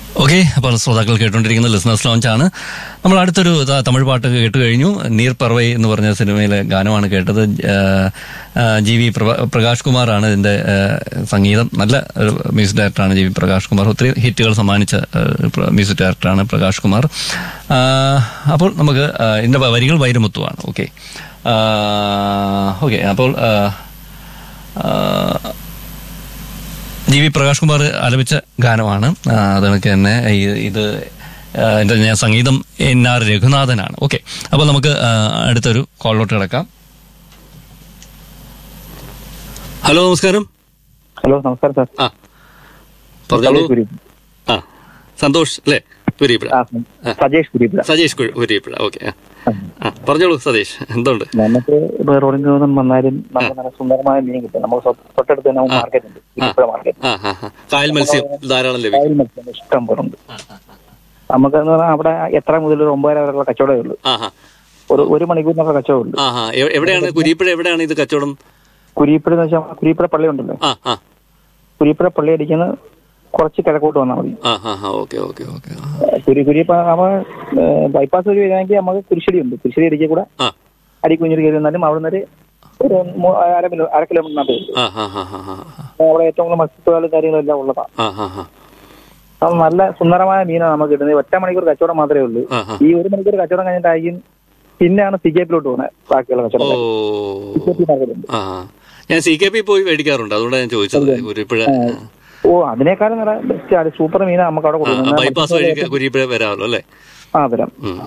Okay അപ്പോൾ ശ്രോതാക്കൾ കേട്ടുകൊണ്ടിരിക്കുന്ന ലിസണേഴ്സ് ലോഞ്ച് ആണ് നമ്മൾ അടുത്തൊരു ഇതാ തമിഴ് പാട്ട് കേട്ട് കഴിഞ്ഞു നീർ പറവൈ എന്ന് പറഞ്ഞ സിനിമയിലെ ഗാനമാണ് കേട്ടത് ആ, ആ, ജി വി പ്രഭ- പ്രകാശ് കുമാറാണ് ഇതിന്റെ ആ, സംഗീതം നല്ല ഒരു മ്യൂസിക് ഡയറക്ടറാണ് ജി വി പ്രകാശ് കുമാർ ഒത്തിരി ഹിറ്റുകൾ സമ്മാനിച്ച ആ, പ്ര- മ്യൂസിക് ഡയറക്ടറാണ് പ്രകാശ് കുമാർ ആ, അപ്പോൾ നമുക്ക് ആ, ഇതിന്റെ വരികൾ വൈരമുത്തുവാണ് ഓക്കെ ഓക്കെ അപ്പോൾ ആ, ആ, ജി വി പ്രകാശ് കുമാർ ആലപിച്ച ഗാനമാണ് ആ, അത് കണക്ക് തന്നെ ഈ- ഇത് ആ, എന്റെ ഞാൻ സംഗീതം എൻ ആർ രഘുനാഥനാണ് ഓക്കെ അപ്പോൾ നമുക്ക് ആ, അടുത്തൊരു കോളിലോട്ട് കിടക്കാം ഹലോ നമസ്കാരം ഹലോ നമസ്കാരം സാർ ആ പറഞ്ഞോളൂ സജേഷ് കുരീപ്പുഴ. ആ സന്തോഷ് അല്ലേ കുരിയപ്പുഴ ആ, സജേഷ് കുരീപ്പുഴ സജേഷ് കു- കുരിയപ്പുഴ ഓക്കെ ആ പറഞ്ഞോളൂ സതീഷ് എന്തുണ്ട് നമുക്ക് ഇപ്പൊ റോഡിൽ നിന്നും വന്നാലും നമുക്ക് നല്ല സുന്ദരമായ മീൻ കിട്ടും നമുക്ക് തൊ- തൊട്ടടുത്ത് തന്നെ മാർക്കറ്റ് ഉണ്ട് കുരീപ്പുഴ മാർക്കറ്റ് ആ ആ ആ. കായൽ മത്സ്യം ധാരാളം ലഭിക്കും കായൽ മത്സ്യം ഇഷ്ടം പോലെ ഉണ്ട് നമുക്ക് എന്ന് പറഞ്ഞാൽ അവിടെ എത്ര മുതൽ ഒരു ഒമ്പതര വരെയുള്ള കച്ചവടമേ ഉള്ളൂ ആ ആ ഒരു ഒരു മണിക്കൂറിനുള്ള കച്ചവടം ഉള്ളൂ ആ ആ എ- എവിടെയാണ് കുരിയപ്പുഴ എവിടെയാണ് ഇത് കച്ചവടം കുരീപ്പുഴ എന്ന് വെച്ചാൽ കുരീപ്പുഴ പള്ളി ഉണ്ടല്ലോ ആ ആ കുരീപ്പുഴ പള്ളി അടിക്കുന്ന കുറച്ച് കിഴക്കോട്ട് വന്നാൽ മതി ആ ആ ആ ഓക്കെ ഓക്കെ ഓക്കെ ആ. കുരി കുരിപ്പ നമ്മ ബൈപ്പാസ് വഴി വരികയാണെങ്കിൽ നമുക്ക് കുരിശടി ഉണ്ട് കുരിശടി അടിക്കുക കൂടെ ആ അടി കുഞ്ഞിരി കയറി വന്നാലും അവിടെ നിന്ന് ഒരു മൂ- അര കിലോ അര കിലോമീറ്ററിനകത്ത് വരും ആ ആ ആ ആ ആ അവിടെ ഏറ്റവും കൂടുതൽ മത്സ്യത്തൊഴിലാളും കാര്യങ്ങളും എല്ലാം ഉള്ളതാണ് ആ ആ ആ അത് നല്ല സുന്ദരമായ മീനാണ് നമുക്ക് കിട്ടുന്നത് ഒറ്റ മണിക്കൂർ കച്ചവടം മാത്രമേ ഉള്ളൂ ആ ആ. ഈ ഒരു മണിക്കൂർ കച്ചവടം കഴിഞ്ഞിട്ടായിരിക്കും പിന്നെയാണ് സി കെ പിയിലോട്ട് പോകുന്നത് ബാക്കിയുള്ള ഓ കച്ചവടം സി കെ പി മാർക്കറ്റുണ്ട് ആ ഞാൻ സി കെ പി പോയി മേടിക്കാറുണ്ട് അതുകൊണ്ടാണ് ഞാൻ ചോദിച്ചത് കുരിപ്പുഴ ഓ അതിനേക്കാളും നല്ല ബെസ്റ്റ് സൂപ്പർ മീനാണ് നമുക്ക് അവിടെ കൊടുക്കുന്നത് ബൈപ്പാസ് വഴി കുരിപ്പുഴ വരാമല്ലോ അല്ലേ ആ തരാം ഉം.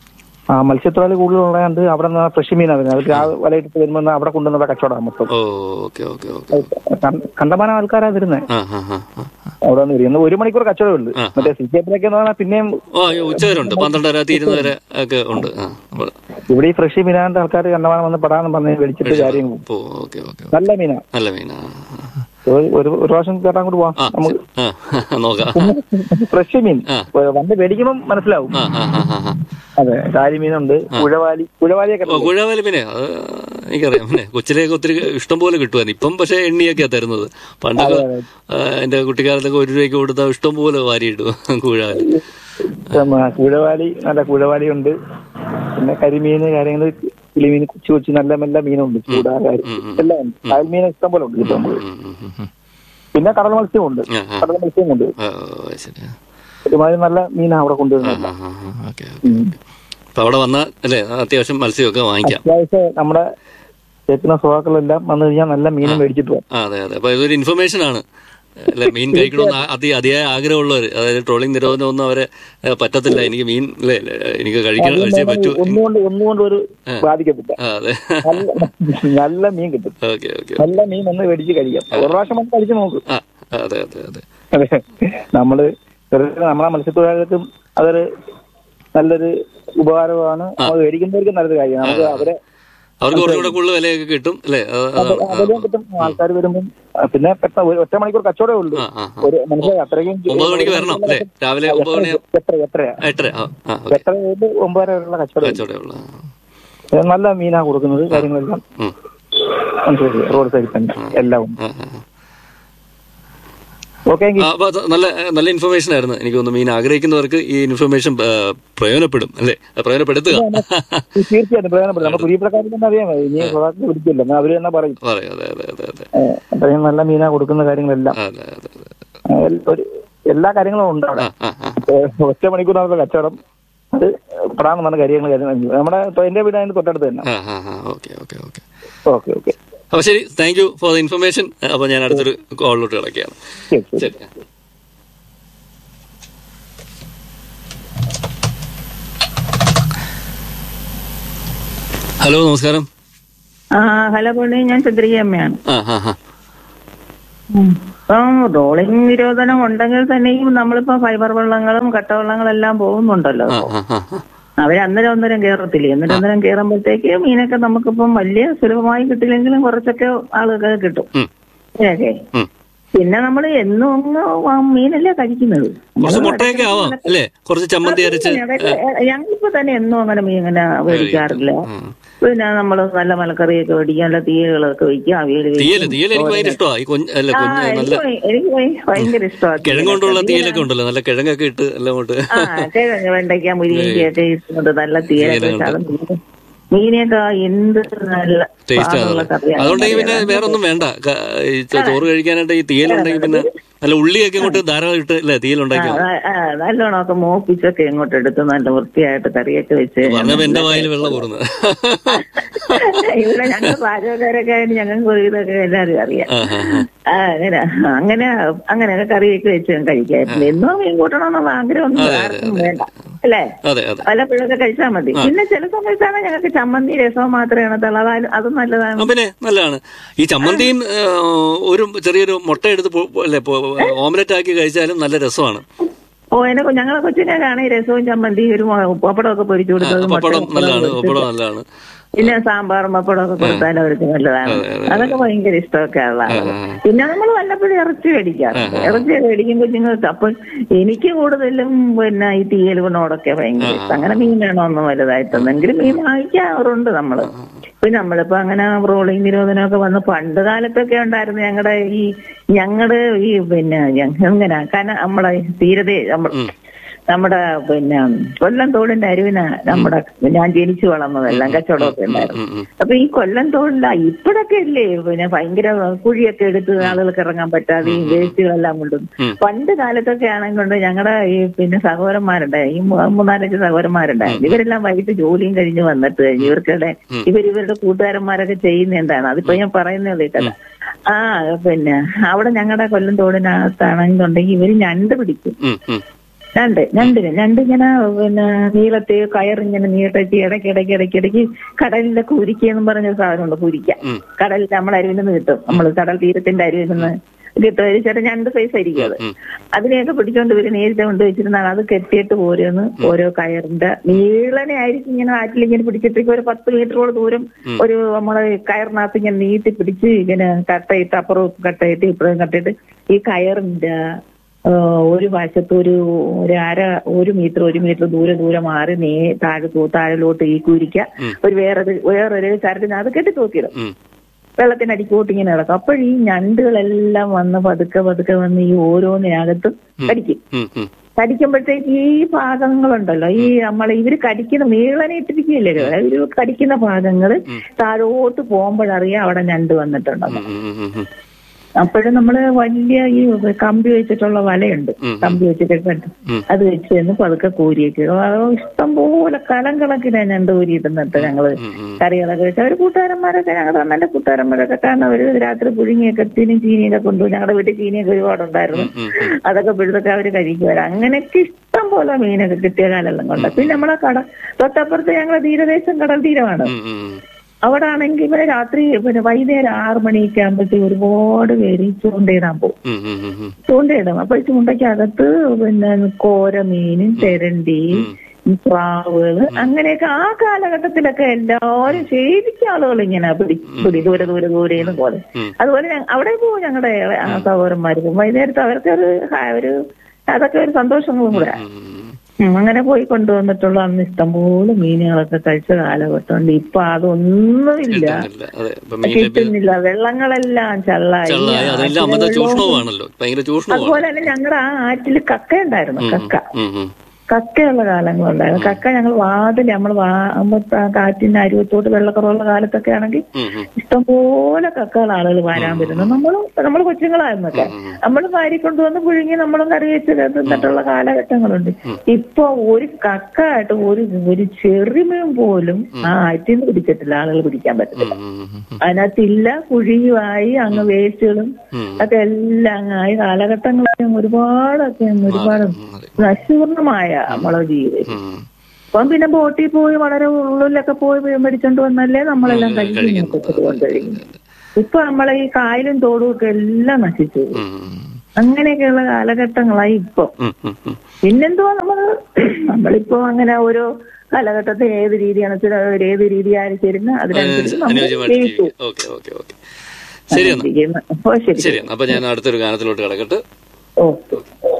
ആ മത്സ്യത്തൊഴിലാളി കൂടുതലുള്ളതുകൊണ്ട് അവിടെ നിന്ന് ഫ്രഷ് മീനാണ് വരുന്നത് അവർ ആ വലയിട്ട് വരുമ്പോൾ അവിടെ കൊണ്ടുവന്നുള്ള കച്ചവടം മൊത്തം ഓ ഓക്കെ ഓക്കെ ഓക്കെ കണ്ട- കണ്ടമാനം ആൾക്കാരാ വരുന്നത് ആ ആ ആ ആ. അവിടെ നിന്ന് വരുന്നത് ഒരു മണിക്കൂർ കച്ചവടമേ ഉള്ളൂ ആ, മറ്റേ സി കെ പിയിലൊക്കെ എന്ന് പറഞ്ഞാൽ പിന്നെയും ഓ അയ്യോ, ഉച്ചവരെ ഉണ്ട് പന്ത്രണ്ടര തീരുന്ന വരെ ഒക്കെ ഉണ്ട് ആ അപ്പോൾ ഇവിടെ ഈ ഫ്രഷ് മീനാണ്ട് ആൾക്കാർ കണ്ടമാനം വന്ന് പെടാന്ന് പറഞ്ഞ് മേടിച്ചിട്ട് കാര്യം പോകും. പോ ഓക്കെ ഓക്കെ നല്ല മീനാ നല്ല മീനാ ഒരു ഒരു ഒരു പ്രാവശ്യം കേട്ടാൻ കൂടി പോവാം ആ നമുക്ക് ആ നോക്കാം ഫ്രഷ് മീൻ ആ. വന്ന് മേടിക്കുമ്പോൾ മനസ്സിലാവും ആ ആ ആ ആ, ആ അതെ കാരി മീനുണ്ട് കുഴവാലി കുഴവാലിയൊക്കെ ഓ കുഴവാല് പിന്നെ അത് എനിക്കറിയാം പിന്നെ കൊച്ചിലേക്ക് ഒത്തിരി ഇഷ്ടം പോലെ കിട്ടുവാൻ ഇപ്പം പക്ഷെ എണ്ണിയൊക്കെയാ തരുന്നത് പണ്ടൊക്കെ ആ, എന്റെ കുട്ടിക്കാലത്തൊക്കെ ഒരു രൂപയ്ക്ക് കൊടുത്താൽ ഇഷ്ടം പോലെ വാരിയിടും കുഴവാല് ഉം, ആ, കുഴവാലി നല്ല കുഴവാലി ഉണ്ട് പിന്നെ കരിമീന് കാര്യങ്ങൾ കിളിമീൻ കൊച്ചു കൊച്ചു നല്ല നല്ല മീനുണ്ട് ചൂടാ കാരി എല്ലാം ഉണ്ട് കായൽ മീൻ ഇഷ്ടം പോലെ ഉണ്ട് കിട്ടും നമുക്ക് ഉം, ഉം, ഉം, ഉം. പിന്നെ കടൽ മത്സ്യം ഉണ്ട് ആ, ആ. കടൽ മത്സ്യം ഉണ്ട് ആ, ഓ, ശരി ഒരുമാതിരി നല്ല മീനാണ് അവിടെ കൊണ്ടുവരുന്നത് ആ, ആ, ആ, ഓക്കെ ഓക്കെ. അപ്പൊ അവിടെ വന്നാൽ അല്ലേ അത്യാവശ്യം മത്സ്യമൊക്കെ വാങ്ങിക്കാം അത്യാവശ്യം നമ്മുടെ കേൾക്കുന്ന സുഹാക്കളെല്ലാം വന്നു കഴിഞ്ഞാൽ നല്ല മീനും മേടിച്ചിട്ട് പോകും ആ, അതെ അതെ അപ്പൊ ഇതൊരു ഇൻഫർമേഷൻ ആണ് അല്ലെ മീൻ കഴിക്കണമെന്ന് ആ- അതി അതിയായ ആഗ്രഹമുള്ളവർ അതായത് ട്രോളിംഗ് നിരോധനം ഒന്നും അവരെ ഏ, പറ്റത്തില്ല എനിക്ക് മീൻ അല്ലേ എനിക്ക് കഴിക്കണം കഴിച്ചേ പറ്റൂ ഒന്നുകൊണ്ട് ഒന്നുകൊണ്ട് ഒരു ബാധിക്കത്തില്ല ആ, അതെ നല്ല നല്ല മീൻ കിട്ടും ഓക്കെ ഓക്കെ നല്ല മീൻ ഒന്ന് മേടിച്ച് കഴിക്കാം ഒരു പ്രാവശ്യം വന്ന് കഴിച്ച് നോക്കും ആ അതെ അതെ അതെ അതെ നമ്മള് വെറുതെ നമ്മളെ മത്സ്യത്തൊഴിലാളികൾക്കും അതൊരു നല്ലൊരു ഉപകാരമാണ് നമ്മൾ മേടിക്കുന്നവർക്ക് നല്ലൊരു കാര്യം നമുക്ക് അവരെ അവർക്ക് കുറച്ചുകൂടെ കൂടുതൽ വിലയൊക്കെ കിട്ടും അല്ലേ ആ, ആ, അതിലും കിട്ടും ആൾക്കാർ വരുമ്പം ആ, പിന്നെ പെട്ടെന്ന് ഒരു ഒറ്റ മണിക്കൂർ കച്ചവടമേ ഉള്ളൂ ആ, ആ, ആ. ഒരു മനസ്സിലായി അത്രയും ഒമ്പത് മണിക്ക് വരണം അല്ലേ രാവിലെ ഒമ്പത് മണി എത്ര എത്രയാ എട്ടര ആ ആ ഓക്കെ എത്ര തൊട്ട് ഒമ്പതര വരെയുള്ള കച്ചവടം കച്ചവടമുള്ള ഇത് നല്ല മീനാ കൊടുക്കുന്നത് കാര്യങ്ങളെല്ലാം മനസ്സിലായി റോഡ് സൈഡിൽ തന്നെ എല്ലാം ഉണ്ട് ആ ആ ഓക്കെ എങ്കിൽ ആ, അപ്പൊ അത് നല്ല നല്ല ഇൻഫർമേഷൻ ആയിരുന്നു എനിക്ക് തോന്നുന്നു മീൻ ആഗ്രഹിക്കുന്നവർക്ക് ഈ ഇൻഫർമേഷൻ ആ, പ്രയോജനപ്പെടും അല്ലേ ആ, പ്രയോജനപ്പെടുത്തുക തീർച്ചയായിട്ടും പ്രയോജനപ്പെടും നമ്മൾ കുരിപ്രക്കാരിൽ തന്നെ അറിയാൻ മതി ഇനി സ്വഭാവത്തിൽ പിടിക്കില്ല എന്നാൽ അവര് തന്നെ പറയും പറയാം അതെ അതെ അതെ അതെ ഏഹ്, അത്രയും നല്ല മീനാ കൊടുക്കുന്ന കാര്യങ്ങളെല്ലാം അതെ അതെ അതെ ഏഹ്, എൽ- ഒരു എല്ലാ കാര്യങ്ങളും ഉണ്ട് അവിടെ ആ ആ ഏഹ്, ഒറ്റ മണിക്കൂറിനകത്ത് കച്ചവടം അത് പ്രാണെന്നാണ് കാര്യങ്ങൾ കാര്യം നമ്മുടെ ഇപ്പൊ എന്റെ വീട് അതിന്റെ തൊട്ടടുത്ത് തന്നെ ആ ആ ആ okay okay okay okay okay അപ്പൊ ശരി thank you for the information അപ്പൊ ഞാൻ അടുത്തൊരു കോളിലോട്ട് കിടക്കുകയാണ് ശരി ശരി ശരി ഹലോ നമസ്കാരം ആ ഹലോ പൊണ്ണി ഞാൻ ചന്ദ്രിക അമ്മയാണ് ആ ആ ആ ഇപ്പം റോളിംഗ് നിരോധനം ഉണ്ടെങ്കിൽ തന്നെയും നമ്മളിപ്പോ ഫൈബർ വെള്ളങ്ങളും കട്ടവെള്ളങ്ങളും എല്ലാം പോകുന്നുണ്ടല്ലോ ആ ആ ആ ആ. അവര് അന്നേരം അന്നേരം കേറത്തില്ലേ അന്നേരം അന്നേരം കേറുമ്പോഴത്തേക്ക് മീനൊക്കെ നമുക്കിപ്പം വലിയ സുലഭമായി കിട്ടില്ലെങ്കിലും കുറച്ചൊക്കെ ആളുകൾ കിട്ടും ഉം, മീനൊക്കെ ഉം. പിന്നെ നമ്മൾ എന്നും അങ്ങ് ആ മീനല്ലേ കഴിക്കുന്നത് കുറച്ച് മുട്ടയൊക്കെ ആവാം അല്ലേ കുറച്ച് ചമ്മന്തി അരച്ച് ഞങ്ങളിപ്പോ തന്നെ എന്നും അങ്ങനെ മീൻ ഇങ്ങനെ മേടിക്കാറില്ല പിന്നെ നമ്മൾ നല്ല മലക്കറിയൊക്കെ മേടിക്കും നല്ല തീയലുകളൊക്കെ വയ്ക്കും അവിയൽ തീയല് തീയല് എനിക്ക് ഭയങ്കര ഇഷ്ടമാണ് ഈ കൊഞ്ച് അല്ല ആ കൊഞ്ച് നല്ല എനിക്ക് ഭയ- എനിക്ക് ഭയ- ഭയങ്കര ഇഷ്ടമാണ് കിഴങ്ങ് കൊണ്ടുള്ള തീയലൊക്കെ ഉണ്ടല്ലോ നല്ല കിഴങ്ങൊക്കെ ഇട്ട് എല്ലാം കൊണ്ട് ആ കിഴങ്ങ് വെണ്ടയ്ക്ക മുരിങ്ങയൊക്കെ ഇട്ടുകൊണ്ട് നല്ല തീയലൊക്കെ വെച്ച് അത് മീൻ- മീനൊക്കെ എന്ത് നല്ല ടേസ്റ്റ് സ്വാദുള്ള കറിയാണ് അതുകൊണ്ടെങ്കിൽ പിന്നെ വേറെ ഒന്നും വേണ്ട ക- ഈ ചോ- ചോറ് കഴിക്കാനായിട്ട് ഈ തീയലുണ്ടെങ്കിൽ പിന്നെ നല്ല ഉള്ളിയൊക്കെ കൊണ്ട് ധാരാളം ഇട്ട് അല്ലേ തീയലുണ്ടാക്കി ആ, ആ, നല്ലോണം ഒക്കെ മോപ്പിച്ചൊക്കെ ഇങ്ങോട്ട് എടുത്ത് നല്ല വൃത്തിയായിട്ട് കറിയൊക്കെ വെച്ച് പറഞ്ഞപ്പോ എന്റെ വായിൽ വെള്ളം കൂടുന്നത് ഇവിടെ ഞങ്ങൾ പാചകക്കാരൊക്കെ ആയിട്ട് ഞങ്ങൾക്ക് ഇതൊക്കെ എല്ലാവരും അറിയാം ആ, ആ, ആ. ആ, അങ്ങനെ അങ്ങനെ അങ്ങനെയൊക്കെ കറിയൊക്കെ വെച്ച് കഴിക്കായിരുന്നു എന്നോ മീൻ കൂട്ടണമെന്നുള്ള ആഗ്രഹമൊന്നും ആർക്കും വേണ്ട അല്ലേ അതെ അതെ വല്ലപ്പോഴൊക്കെ കഴിച്ചാൽ മതി പിന്നെ ചില സമയത്താണ് ഞങ്ങൾക്ക് ചമ്മന്തി രസവും മാത്രമേ കാണത്തുള്ളൂ അതായാലും അതും നല്ലതാണ് ആ, പിന്നെ നല്ലതാണ് ഈ ചമ്മന്തിയും ഏ, ഒരു ചെറിയൊരു മുട്ട എടുത്ത് പൊ- പൊ- അല്ലേ പൊ- ഓംലെറ്റ് ആക്കി കഴിച്ചാലും നല്ല രസമാണ് ഓ എന്നെ കൊ- ഞങ്ങളെ കൊച്ചിനൊക്കെയാണ് ഈ രസവും ചമ്മന്തി ഒരു മൊ- പപ്പടമൊക്കെ പൊരിച്ചു കൊടുത്തത് പപ്പടം മുട്ട നല്ലതാണ് പൊരിച്ചത്. പപ്പടം നല്ലതാണ് പിന്നെ സാമ്പാറും പപ്പടമൊക്കെ കൊടുത്താൽ അവർക്ക് നല്ലതാണ് അതൊക്കെ ഭയങ്കര ഇഷ്ടമൊക്കെ ഉള്ളതാണ് പിന്നെ നമ്മൾ വല്ലപ്പോഴും ഇറച്ചി മേടിക്കാറുണ്ട് ഇറച്ചി മേടിക്കും കുഞ്ഞുങ്ങൾക്ക് അപ്പൊ എനിക്ക് കൂടുതലും പിന്നെ ഈ തീയലുകൊണ്ടൊക്കെ ഭയങ്കര ഇഷ്ടം അങ്ങനെ മീൻ വേണമെന്നും വലുതായിട്ടൊന്നും എങ്കിലും മീൻ വാങ്ങിക്കാറുണ്ട് നമ്മള് പിന്നെ നമ്മളിപ്പോ അങ്ങനെ റോളിംഗ് നിരോധനമൊക്കെ വന്ന് പണ്ട് കാലത്തൊക്കെ ഉണ്ടായിരുന്നു ഞങ്ങളുടെ ഈ ഞങ്ങളുടെ ഈ പിന്നെ ഞങ്ങ- എങ്ങനെ കാരണം നമ്മളെ തീരതേ നമ്മൾ നമ്മുടെ പിന്നെ കൊല്ലം തോടിന്റെ അരുവിന നമ്മുടെ ഞാൻ ജനിച്ചു വളർന്നതെല്ലാം കച്ചവടമൊക്കെ ഉണ്ടായിരുന്നു അപ്പൊ ഈ കൊല്ലം തോടില്ല ഇപ്പോഴൊക്കെ ഇല്ലേ പിന്നെ ഭയങ്കര കുഴിയൊക്കെ എടുത്ത് ആളുകൾക്ക് ഇറങ്ങാൻ പറ്റാതെ ഈ വേസ്റ്റുകളെല്ലാം കൊണ്ടും പണ്ട് കാലത്തൊക്കെ ആണെങ്കിൽ കൊണ്ട് ഞങ്ങളുടെ ഈ പിന്നെ സഹോദരന്മാരുണ്ട് ഈ മൂ- മൂന്നാലഞ്ച് സഹോദരന്മാരുണ്ടായിരുന്നു ഇവരെല്ലാം വൈകിട്ട് ജോലിയും കഴിഞ്ഞ് വന്നിട്ട് കഴിഞ്ഞ് ഇവർക്കിടെ ഇവർ ഇവരുടെ കൂട്ടുകാരന്മാരൊക്കെ ചെയ്യുന്ന എന്താണ് അതിപ്പോ ഞാൻ പറയുന്നത് കേട്ടല്ല ആ പിന്നെ അവിടെ ഞങ്ങളുടെ കൊല്ലം തോടിനകത്താണെന്നുണ്ടെങ്കിൽ ഇവര് ഞണ്ട് പിടിക്കും ഉം, ഉം. ഞണ്ട് ഞണ്ടിന് ഞണ്ട് ഇങ്ങനെ പിന്നെ നീളത്തെ കയറിങ്ങനെ നീട്ടച്ച് ഇടയ്ക്ക് ഇടയ്ക്ക് ഇടയ്ക്ക് ഇടയ്ക്ക് കടലിലെ കുരിക്ക എന്ന് പറഞ്ഞ ഒരു സാധനമുണ്ട് കുരിക്ക കടലിൽ നമ്മളെ അരുവിൽ നിന്ന് കിട്ടും നമ്മൾ കടൽ തീരത്തിന്റെ അരുവിൽ നിന്ന് കിട്ടും ഒരു ചെറിയ ഞണ്ട് സൈസ് ആയിരിക്കും അത് അതിനെയൊക്കെ പിടിച്ചോണ്ട് ഇവര് നേരിട്ട് കൊണ്ട് വെച്ചിരുന്നാണ് അത് കെട്ടിയിട്ട് പോരുന്ന് ഓരോ കയറിന്റെ നീളനെ ആയിരിക്കും ഇങ്ങനെ ആറ്റിൽ ഇങ്ങനെ പിടിച്ചിട്ട് ഒരു പത്ത് മീറ്ററോട് ദൂരം ഒരു നമ്മളെ കയറിനകത്ത് ഇങ്ങനെ നീട്ടി പിടിച്ച് ഇങ്ങനെ കട്ടയിട്ട് അപ്പുറവും കട്ടയിട്ട് ഇപ്പുറവും കട്ടയിട്ട് ഈ കയറിന്റെ ആ, ഒരു വശത്ത് ഒരു ഒരു അര ഒരു മീറ്റർ ഒരു മീറ്റർ ദൂരെ ദൂരെ മാറി നേ താഴെ തൂ- താഴെലോട്ട് ഈ കുരിക്ക ഒരു വേറൊരു വേറൊരു ചരടിനകത്ത് കെട്ടി തൂക്കിയിടും ഉം. വെള്ളത്തിനടിക്കോട്ട് ഇങ്ങനെ കിടക്കും അപ്പോൾ ഈ ഞണ്ടുകളെല്ലാം വന്ന് പതുക്കെ പതുക്കെ വന്ന് ഈ ഓരോന്നിനകത്തും കടിക്കും ഉം, ഉം. കടിക്കുമ്പോഴത്തേക്ക് ഈ ഭാഗങ്ങളുണ്ടല്ലോ ഈ നമ്മളെ ഇവര് കടിക്കുന്ന നീളനെ ഇട്ടിരിക്കുകയല്ലേ ഇവര് കടിക്കുന്ന ഭാഗങ്ങള് താഴോട്ട് പോകുമ്പോഴറിയാം അവിടെ ഞണ്ട് വന്നിട്ടുണ്ടെന്ന് ഉം, ഉം, ഉം, ഉം. അപ്പോഴും നമ്മള് വലിയ ഈ കമ്പി വെച്ചിട്ടുള്ള വലയുണ്ട് കമ്പി വെച്ചിട്ട് അത് വെച്ച് തന്നെ പതുക്കെ കോരിയൊക്കെ ഇഷ്ടം പോലെ കലം കണക്കിനാ ഞണ്ട് കോരിയിടുന്നിട്ട് ഞങ്ങള് കറികളൊക്കെ വെച്ച് അവര് കൂട്ടുകാരന്മാരൊക്കെ ഞങ്ങളുടെ അണ്ണന്റെ കൂട്ടുകാരന്മാരൊക്കെ കാരണം അവര് രാത്രി പുഴുങ്ങിയൊക്കെ ചീനിയും ചീനിയൊക്കെ കൊണ്ടുപോയി ഞങ്ങളുടെ വീട്ടിൽ ചീനിയൊക്കെ ഒരുപാടുണ്ടായിരുന്നു അതൊക്കെ പിഴുതൊക്കെ അവര് കഴിക്കുവാറ് അങ്ങനെയൊക്കെ ഇഷ്ടം പോലെ മീനൊക്കെ കിട്ടിയ കാലം കൊണ്ട് പിന്നെ നമ്മളെ കട തൊട്ടപ്പുറത്ത് ഞങ്ങളെ തീരദേശം കടൽ തീരമാണ് ഉം, ഉം. അവിടെ ആണെങ്കിൽ ഇവരെ രാത്രി പിന്നെ വൈകുന്നേരം ആറു മണിയൊക്കെ ആകുമ്പോഴത്തേക്ക് ഒരുപാട് പേര് ഈ ചൂണ്ടയിടാൻ പോകും ഉം, ഉം, ഉം, ഉം. ചൂണ്ടയിടും അപ്പൊ ഈ ചൂണ്ടയ്ക്കകത്ത് പിന്നെ കോരമീനും തെരണ്ടി പ്രാവുകള് അങ്ങനെയൊക്കെ ആ കാലഘട്ടത്തിലൊക്കെ എല്ലാവരും ശരിക്കും ആളുകൾ ഇങ്ങനെ പിടി പിടി ദൂരെ ദൂരെ ദൂരെ പോലെ അതുപോലെ ഞ- അവിടെ പോകും ഞങ്ങളുടെ ആ സഹോദരന്മാർ പോകും വൈകുന്നേരത്ത് അവർക്ക് ഒരു ഹ- ഒരു അതൊക്കെ ഒരു സന്തോഷങ്ങളും കൂടെ ഉം, അങ്ങനെ പോയി കൊണ്ടുവന്നിട്ടുള്ള അന്ന് ഇഷ്ടംപോലെ മീനുകളൊക്കെ കഴിച്ച കാലഘട്ടമുണ്ട് ഇപ്പൊ അതൊന്നുമില്ല കിട്ടുന്നില്ല. അതെ ഇപ്പൊ മീൻ ലഭ്യത കിട്ടുന്നില്ല വെള്ളങ്ങളെല്ലാം ചള്ളായി ചെള്ളായി അതെല്ലാം അമൃത ചൂഷണവുമാണല്ലോ ഭയങ്കര ചൂഷണവുമാണ് അതുപോലെ തന്നെ ഞങ്ങളുടെ ആ ആറ്റിൽ കക്ക ഉണ്ടായിരുന്നു കക്ക ഉം, ഉം. കക്കയുള്ള കാലങ്ങളുണ്ടായിരുന്നു കക്ക ഞങ്ങൾ വാതിൽ നമ്മൾ കാറ്റിന്റെ അരുവത്തോട്ട് വെള്ളക്കുറവുള്ള കാലത്തൊക്കെ ആണെങ്കിൽ ഉം, ഉം. ഇഷ്ടംപോലെ കക്കകൾ ആളുകൾ വാരാൻ വരുന്നത് നമ്മളും നമ്മൾ കൊച്ചുങ്ങളായിരുന്നൊക്കെ നമ്മൾ വാരി കൊണ്ടുവന്ന് പുഴുങ്ങി നമ്മളും കറി വെച്ച് തിന്നിട്ടുള്ള കാലഘട്ടങ്ങളുണ്ട് ഇപ്പൊ ഒരു കക്കായിട്ട് ഒരു ഒരു ചെറിമീൻ പോലും ആ ആറ്റിൽ നിന്ന് പിടിച്ചിട്ടില്ല ആളുകൾ പിടിക്കാൻ പറ്റത്തില്ല ഉം, ഉം, ഉം. അതിനകത്തില്ല കുഴിയുമായി അങ്ങ് വേസ്റ്റുകളും ഉം. ഒക്കെ എല്ലാം അങ്ങ് ആയി കാലഘട്ടങ്ങളൊക്കെ അങ്ങ് ഒരുപാടൊക്കെ അങ്ങ് ഒരുപാട് അതെ. നശൂർണമായ നമ്മളെ ജീവിതം ഉം. ഇപ്പം പിന്നെ ബോട്ടിൽ പോയി വളരെ ഉള്ളിലൊക്കെ പോയി മീൻ മേടിച്ചോണ്ട് വന്നല്ലേ നമ്മളെല്ലാം കഴിക്കുന്നു കൊണ്ടുവരികയും ഇപ്പൊ നമ്മളെ ഈ കായലും തോടും ഒക്കെ എല്ലാം നശിച്ചു പോയി. ഉം. അങ്ങനെയൊക്കെയുള്ള കാലഘട്ടങ്ങളായി ഇപ്പൊ ഉം, ഉം, ഉം. പിന്നെന്തോ നമ്മള് നമ്മളിപ്പോ അങ്ങനെ ഓരോ കാലഘട്ടത്തിൽ ഏത് രീതിയാണ് വെച്ചാൽ ഏത് രീതിയായാലും ചേരുന്ന അതിനനുസരിച്ച് നമ്മൾ അനുയോജ്യമായിട്ട് ജീവിച്ചു ജീവിക്കും. ഓക്കെ ഓക്കെ ഓക്കെ ശരി എന്നാ ഇരിക്കുന്നു. ഓ ശരി ശരി എന്നാ അപ്പൊ ഞാൻ അടുത്തൊരു ഗാനത്തിലോട്ട് കിടക്കട്ടെ ഓ